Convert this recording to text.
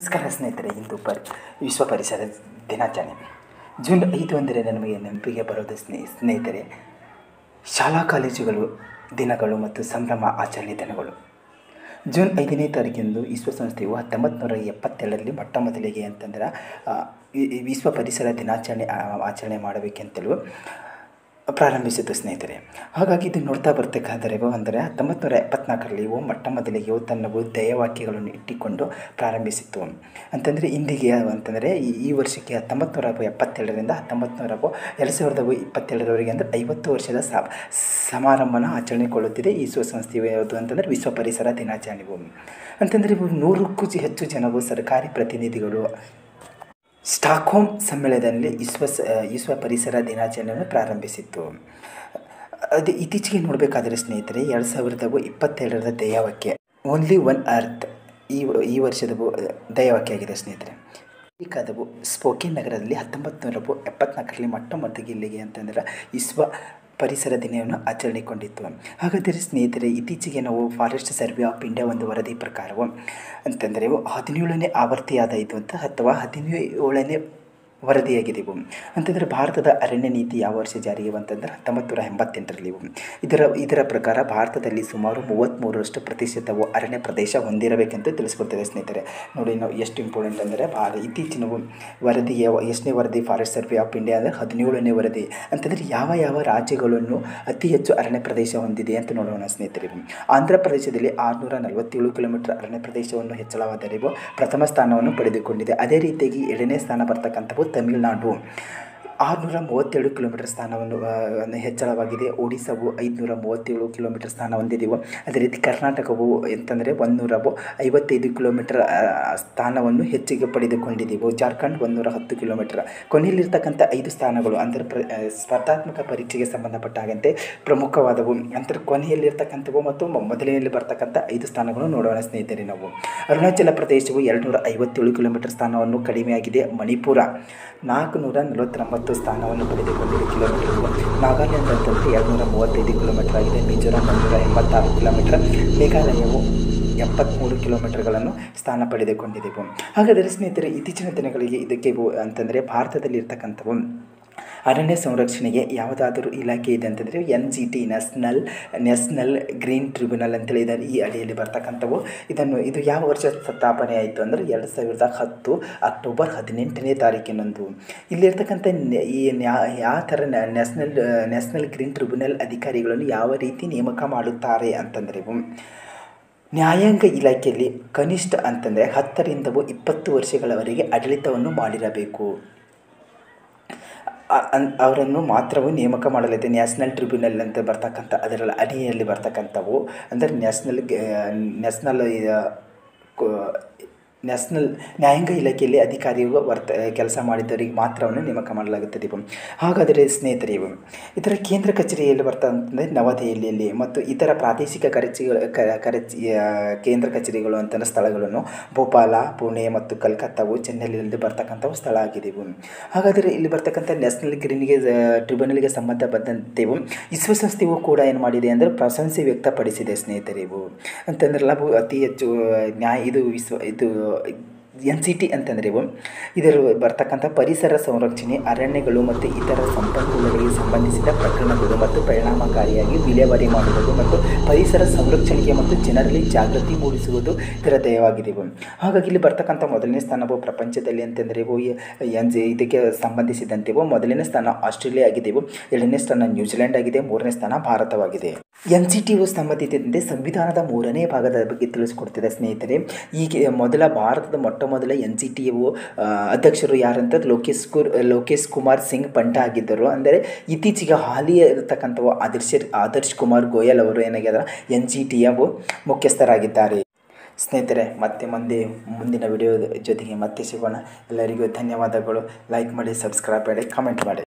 ನಮಸ್ಕಾರ ಸ್ನೇಹಿತರೆ ಇಂದು ಪರಿ ವಿಶ್ವ ಪರಿಸರ ದಿನಾಚರಣೆ ಜೂನ್ ಐದು ಅಂದರೆ ನಮಗೆ ನೆನಪಿಗೆ ಬರೋದು ಸ್ನೇ ಸ್ನೇಹಿತರೆ ಶಾಲಾ ಕಾಲೇಜುಗಳು ದಿನಗಳು ಮತ್ತು ಸಂಭ್ರಮ ಆಚರಣೆ ದಿನಗಳು ಜೂನ್ ಐದನೇ ತಾರೀಕಿಂದು ವಿಶ್ವಸಂಸ್ಥೆಯು ಹತ್ತೊಂಬತ್ತು ನೂರ ಎಪ್ಪತ್ತೆರಡರಲ್ಲಿ ಮೊಟ್ಟ ಮೊದಲಿಗೆ ಅಂತಂದ್ರೆ ಆ, ಈ- ಈ ವಿಶ್ವ ಪರಿಸರ ದಿನಾಚರಣೆ ಆ, ಆಚರಣೆ ಮಾಡಬೇಕೆಂತಲೂ ಪ್ರಾರಂಭಿಸಿತು ಸ್ನೇಹಿತರೆ ಹಾಗಾಗಿ ಇದು ನೋಡ್ತಾ ಬರ್ತಕ್ಕಾದರೆ ಅಂದರೆ ಹತ್ತೊಂಬತ್ತು ನೂರ ಎಪ್ಪತ್ನಾಲ್ಕರಲ್ಲಿ ಇವು ಮೊಟ್ಟ ಮೊದಲಿಗೆ ಇವು ತನ್ನ ಧ್ಯೇಯವಾಕ್ಯಗಳನ್ನು ಇಟ್ಟುಕೊಂಡು ಪ್ರಾರಂಭಿಸಿತ್ತು ಅಂತಂದರೆ ಇಂದಿಗೆ ಅಂತಂದರೆ ಈ ಈ ವರ್ಷಕ್ಕೆ ಹತ್ತೊಂಬತ್ತು ನೂರ ಎಪ್ಪತ್ತೆರಡರಿಂದ ಹತ್ತೊಂಬತ್ತು ನೂರ ಎರಡು ಸಾವಿರದ ಇಪ್ಪತ್ತೆರಡರವರೆಗೆ ಅಂದರೆ ಐವತ್ತು ವರ್ಷದ ಸ ಸಮಾರಂಭನ ಆಚರಣೆಗೊಳ್ಳುತ್ತಿದೆ ಈ ವಿಶ್ವಸಂಸ್ಥೆಯು ಯಾವುದು ಅಂತಂದರೆ ವಿಶ್ವ ಪರಿಸರ ದಿನಾಚರಣೆವು ಅಂತಂದರೆ ಇವು ನೂರಕ್ಕೂ ಜಿ- ಹೆಚ್ಚು ಜನವು ಸರ್ಕಾರಿ ಪ್ರತಿನಿಧಿಗಳು ಸ್ಟಾಕ್ಹೋಮ್ ಸಮ್ಮೇಳನದಲ್ಲಿ ವಿಶ್ವ ಸ ವಿಶ್ವ ಪರಿಸರ ದಿನಾಚರಣೆಯನ್ನು ಪ್ರಾರಂಭಿಸಿತ್ತು ಅದು ಇತ್ತೀಚೆಗೆ ನೋಡಬೇಕಾದ್ರೆ ಸ್ನೇಹಿತರೆ ಎರಡು ಸಾವಿರದ ಇಪ್ಪತ್ತೆರಡರ ಧ್ಯೇಯವಾಕ್ಯ ಓನ್ಲಿ ಒನ್ ಅರ್ತ್ ಈ ಈ ವರ್ಷದ ಬು- ಧ್ಯೇಯವಾಕ್ಯ ಆಗಿದೆ ಸ್ನೇಹಿತರೆ ಅಮೆರಿಕಾದವು ಸ್ಪೋಕೇನ್ ನಗರದಲ್ಲಿ ಹತ್ತೊಂಬತ್ತು ನೂರ ಎಪ್ಪತ್ನಾಲ್ಕರಲ್ಲಿ ಮೊಟ್ಟ ಮೊದಲಿಗೆ ಇಲ್ಲಿಗೆ ಅಂತಂದ್ರೆ ವಿಶ್ವ ಪರಿಸರ ದಿನವನ್ನು ಆಚರಣೆಗೊಂಡಿತ್ತು ಹಾಗಾದರೆ ಸ್ನೇಹಿತರೆ ಇತ್ತೀಚೆಗೆ ನಾವು ಫಾರೆಸ್ಟ್ ಸರ್ವೆ ಆಫ್ ಇಂಡಿಯಾ ಒಂದು ವರದಿ ಪ್ರಕಾರವು ಅಂತಂದರೆ ಹದಿನೇಳನೇ ಆವರ್ತಿಯಾದ ಇದು ಅಂತ ಅಥವಾ ಹದಿನೇಳನೇ ವರದಿಯಾಗಿದೆ ಇವು ಅಂತಂದರೆ ಭಾರತದ ಅರಣ್ಯ ನೀತಿ ಯಾವ ವರ್ಷ ಜಾರಿಗೆ ಬಂತಂದರೆ ಹತ್ತೊಂಬತ್ತು ನೂರ ಎಂಬತ್ತೆಂಟರಲ್ಲಿ ಇವು ಇದರ ಇದರ ಪ್ರಕಾರ ಭಾರತದಲ್ಲಿ ಸುಮಾರು ಮೂವತ್ತ್ಮೂರರಷ್ಟು ಪ್ರತಿಶತವು ಅರಣ್ಯ ಪ್ರದೇಶ ಹೊಂದಿರಬೇಕೆಂದು ತಿಳಿಸ್ಕೊಡ್ತಿದೆ ಸ್ನೇಹಿತರೆ ನೋಡಿ ನಾವು ಎಷ್ಟು ಇಂಪಾರ್ಟೆಂಟ್ ಅಂದರೆ ಭಾರ ಇತ್ತೀಚಿನ ವರದಿ ಯಾವ ಎಷ್ಟನೇ ವರದಿ ಫಾರೆಸ್ಟ್ ಸರ್ವೆ ಆಫ್ ಇಂಡಿಯಾ ಅಂದರೆ ಹದಿನೇಳನೇ ವರದಿ ಅಂತಂದರೆ ಯಾವ ಯಾವ ರಾಜ್ಯಗಳನ್ನು ಅತಿ ಹೆಚ್ಚು ಅರಣ್ಯ ಪ್ರದೇಶ ಹೊಂದಿದೆ ಅಂತ ನೋಡೋಣ ಸ್ನೇಹಿತರೆ ಇವು. ಆಂಧ್ರ ಪ್ರದೇಶದಲ್ಲಿ ಆರುನೂರ ನಲವತ್ತೇಳು ಕಿಲೋಮೀಟರ್ ಅರಣ್ಯ ಪ್ರದೇಶವನ್ನು ಹೆಚ್ಚಳವಾದರೆ ಇವು ಪ್ರಥಮ ಸ್ಥಾನವನ್ನು ಪಡೆದುಕೊಂಡಿದೆ ಅದೇ ರೀತಿಯಾಗಿ ಎರಡನೇ ಸ್ಥಾನ ಬರ್ತಕ್ಕಂಥವು ತಮಿಳುನಾಡು ಆರುನೂರ ಮೂವತ್ತೇಳು ಕಿಲೋಮೀಟರ್ ಸ್ಥಾನವನ್ನು ಆ, ಅನ್ನು ಹೆಚ್ಚಳವಾಗಿದೆ ಒಡಿಸ್ಸಾವು ಐದುನೂರ ಮೂವತ್ತೇಳು ಕಿಲೋಮೀಟರ್ ಸ್ಥಾನ ಹೊಂದಿದೆವು ಅದೇ ರೀತಿ ಕರ್ನಾಟಕವು ಎಂತಂದರೆ ಒಂದುನೂರ ಐವತ್ತೈದು ಕಿಲೋಮೀಟರ್ ಆ, ಸ್ಥಾನವನ್ನು ಹೆಚ್ಚಿಗೆ ಪಡೆದುಕೊಂಡಿದೆವು ಜಾರ್ಖಂಡ್ ಒಂದೂರ ಹತ್ತು ಕಿಲೋಮೀಟರ್ ಕೊನೆಯಲ್ಲಿರ್ತಕ್ಕಂಥ ಐದು ಸ್ಥಾನಗಳು ಅಂದರೆ ಪ್ರ ಆ, ಸ್ಪರ್ಧಾತ್ಮಕ ಪರೀಕ್ಷೆಗೆ ಸಂಬಂಧಪಟ್ಟ ಹಾಗಂತೆ ಪ್ರಮುಖವಾದವು ಅಂದರೆ ಕೊನೆಯಲ್ಲಿರ್ತಕ್ಕಂಥವು ಮತ್ತು ಮೊ- ಮೊದಲನೆಯಲ್ಲಿ ಬರ್ತಕ್ಕಂಥ ಐದು ಸ್ಥಾನಗಳು ನೋಡೋಣ ಸ್ನೇಹಿತರೆ ನಾವು ಅರುಣಾಚಲ ಪ್ರದೇಶವು ಎರಡುನೂರ ಐವತ್ತೇಳು ಕಿಲೋಮೀಟರ್ ಸ್ಥಾನವನ್ನು ಕಡಿಮೆಯಾಗಿದೆ ಮಣಿಪುರ ನಾಲ್ಕುನೂರ ನಲವತ್ತೊಂಬತ್ತು ಸ್ಥಾನವನ್ನು ಪಡೆದುಕೊಂಡಿದೆ ಕಿಲೋಮೀಟರ್ ನಾಗಾಲ್ಯಾಂಡ್ ಅಂತಂದರೆ ಎರಡುನೂರ ಮೂವತ್ತೈದು ಕಿಲೋಮೀಟರ್ ಆಗಿದೆ ಮಿಜೋರಾಂ ಒಂದೂರ ಎಂಬತ್ತಾರು ಕಿಲೋಮೀಟರ್ ಮೇಘಾಲಯವು ಎಪ್ಪತ್ತ್ಮೂರು ಕಿಲೋಮೀಟರ್ಗಳನ್ನು ಸ್ಥಾನ ಪಡೆದುಕೊಂಡಿದೆವು ಹಾಗಾದರೆ ಸ್ನೇಹಿತರೆ ಇತ್ತೀಚಿನ ದಿನಗಳಿಗೆ ಇದಕ್ಕೆ ಇವು- ಅಂತಂದರೆ ಭಾರತದಲ್ಲಿ ಇರ್ತಕ್ಕಂಥವು ಅರಣ್ಯ ಸಂರಕ್ಷಣೆಗೆ ಯಾವುದಾದರೂ ಇಲಾಖೆ ಇದೆ ಅಂತಂದರೆ N G T national national green tribunal ಅಂತೇಳಿ ಇದ್ದಾರೆ ಈ ಅಡಿಯಲ್ಲಿ ಬರ್ತಕ್ಕಂಥವು ಇದನ್ನು ಇದು ಯಾವ ವರ್ಷ ಸ್ಥಾಪನೆ ಆಯಿತು ಅಂದರೆ ಎರಡು ಸಾವಿರದ ಹತ್ತು ಅಕ್ಟೋಬರ್ ಹದಿನೆಂಟನೇ ತಾರೀಕಿನಂದು ಇಲ್ಲಿರ್ತಕ್ಕಂಥ ನ್ಯ- ಈ ನ್ಯಾ ಯಾವ ಥರ ನ್ಯಾಷನಲ್ ನ್ಯಾಷನಲ್ ಗ್ರೀನ್ ಟ್ರಿಬ್ಯುನಲ್ ಅಧಿಕಾರಿಗಳನ್ನು ಯಾವ ರೀತಿ ನೇಮಕ ಮಾಡುತ್ತಾರೆ ಅಂತಂದರೆ ಇವು ನ್ಯಾಯಾಂಗ ಇಲಾಖೆಯಲ್ಲಿ ಕನಿಷ್ಠ ಅಂತಂದರೆ ಹತ್ತರಿಂದವೂ ಇಪ್ಪತ್ತು ವರ್ಷಗಳವರೆಗೆ ಆಡಳಿತವನ್ನು ಮಾಡಿರಬೇಕು ಅ- ಅನ್ ಅವರನ್ನು ಮಾತ್ರವೂ ನೇಮಕ ಮಾಡಲಿದೆ ನ್ಯಾಷನಲ್ ಟ್ರಿಬ್ಯುನಲ್ ಅಂತ ಬರ್ತಕ್ಕಂಥ ಅದರ ಅಡಿಯಲ್ಲಿ ಬರ್ತಕ್ಕಂಥವು ಅಂದರೆ ನ್ಯಾಷನಲ್ ನ್ಯಾಷನಲ್ ನ್ಯಾಷನಲ್ ನ್ಯಾಯಾಂಗ ಇಲಾಖೆಯಲ್ಲಿ ಅಧಿಕಾರಿಯು ವರ್ತ ಕೆಲಸ ಮಾಡಿದವರಿಗೆ ಮಾತ್ರವನ್ನು ನೇಮಕ ಮಾಡಲಾಗುತ್ತದೆ ಇವು ಹಾಗಾದರೆ ಸ್ನೇಹಿತರೆ ಇವು ಇದರ ಕೇಂದ್ರ ಕಚೇರಿಯಲ್ಲಿ ಬರ್ತಂತಂದರೆ ನವದೆಹಲಿಯಲ್ಲಿ ಮತ್ತು ಇತರ ಪ್ರಾದೇಶಿಕ ಕಚೇರಿಗಳು ಕ- ಕರಚಿ ಆ, ಕೇಂದ್ರ ಕಚೇರಿಗಳು ಅಂತ ಸ್ಥಳಗಳನ್ನು ಭೋಪಾಲ ಪುಣೆ ಮತ್ತು ಕಲ್ಕತ್ತಾವು ಚೆನ್ನೈನಲ್ಲಿ ಬರ್ತಕ್ಕಂಥವು ಸ್ಥಳ ಆಗಿದೆ ಇವು ಹಾಗಾದರೆ ಇಲ್ಲಿ ಬರ್ತಕ್ಕಂಥ ನ್ಯಾಷನಲ್ ಗ್ರೀನ್ಗೆ ಟ್ರಿಬ್ಯುನಲ್ಗೆ ಸಂಬಂಧಪಟ್ಟಂತೆವು ವಿಶ್ವಸಂಸ್ಥೆಯು ಕೂಡ ಏನು ಮಾಡಿದೆ ಅಂದರೆ ಪ್ರಶಂಸೆ ವ್ಯಕ್ತಪಡಿಸಿದೆ ಸ್ನೇಹಿತರೆ ಇವು ಅಂತಂದ್ರಲ್ಲ ಅವು ಅತಿ ಹೆಚ್ಚು ನ್ಯಾಯ ಇದು ವಿಶ್ವ ಇದು ಎನ್ ಸಿ ಟಿ ಅಂತಂದರೆ ಇವು ಇದರ ಬರ್ತಕ್ಕಂಥ ಪರಿಸರ ಸಂರಕ್ಷಣೆ ಅರಣ್ಯಗಳು ಮತ್ತು ಇತರ ಸಂಪನ್ಮೂಲಗಳಿಗೆ ಸಂಬಂಧಿಸಿದ ಪ್ರಕರಣಗಳು ಮತ್ತು ಪರಿಣಾಮಕಾರಿಯಾಗಿ ವಿಲೇವಾರಿ ಮಾಡುವುದು ಮತ್ತು ಪರಿಸರ ಸಂರಕ್ಷಣೆಗೆ ಮತ್ತು ಜನರಲ್ಲಿ ಜಾಗೃತಿ ಮೂಡಿಸುವುದು ಇದರ ಧ್ಯೇಯವಾಗಿದೆ ಇವು ಹಾಗಾಗಿ ಇಲ್ಲಿ ಬರ್ತಕ್ಕಂಥ ಮೊದಲನೇ ಸ್ಥಾನವು ಪ್ರಪಂಚದಲ್ಲಿ ಅಂತಂದರೆ ಇವು ಎನ್ ಜಿ ಇದಕ್ಕೆ ಸಂಬಂಧಿಸಿದಂತೆ ಇವು ಮೊದಲನೇ ಸ್ಥಾನ ಆಸ್ಟ್ರೇಲಿಯಾ ಆಗಿದೆ ಇವು ಎರಡನೇ ಸ್ಥಾನ ನ್ಯೂಜಿಲೆಂಡ್ ಆಗಿದೆ ಮೂರನೇ ಸ್ಥಾನ ಭಾರತವಾಗಿದೆ ಎನ್ ಸಿ ಟಿ ಸಂಬಂಧಿಸಿದಂತೆ ಸಂವಿಧಾನದ ಮೂರನೇ ಭಾಗದ ಬಗ್ಗೆ ತಿಳಿಸ್ಕೊಡ್ತಿದೆ ಸ್ನೇಹಿತರೆ ಈಗ ಮೊದಲ ಭಾರತದ ಮೊಟ್ಟ ಮೊದಲ ಎನ್ ಸಿ ಟಿ ಅಧ್ಯಕ್ಷರು ಯಾರಂತ ಲೋಕೇಶ್ ಕುರ್ ಲೋಕೇಶ್ ಕುಮಾರ್ ಸಿಂಗ್ ಪಂಟ ಆಗಿದ್ದರು ಅಂದರೆ ಇತ್ತೀಚೆಗೆ ಹಾಲಿ ಇರತಕ್ಕಂಥವು ಆದರ್ಶ ಆದರ್ಶ್ ಕುಮಾರ್ ಗೋಯಲ್ ಅವರು ಏನಾಗ್ಯಾರ ಎನ್ ಜಿ ಟಿಯ ಮುಖ್ಯಸ್ಥರಾಗಿದ್ದಾರೆ ಸ್ನೇಹಿತರೆ ಮತ್ತೆ ಮುಂದೆ ಮುಂದಿನ ವಿಡಿಯೋ ಜೊತೆಗೆ ಮತ್ತೆ ಸಿಗೋಣ ಎಲ್ಲರಿಗೂ ಧನ್ಯವಾದಗಳು ಲೈಕ್ ಮಾಡಿ ಸಬ್ಸ್ಕ್ರೈಬ್ ಮಾಡಿ ಕಮೆಂಟ್ ಮಾಡಿ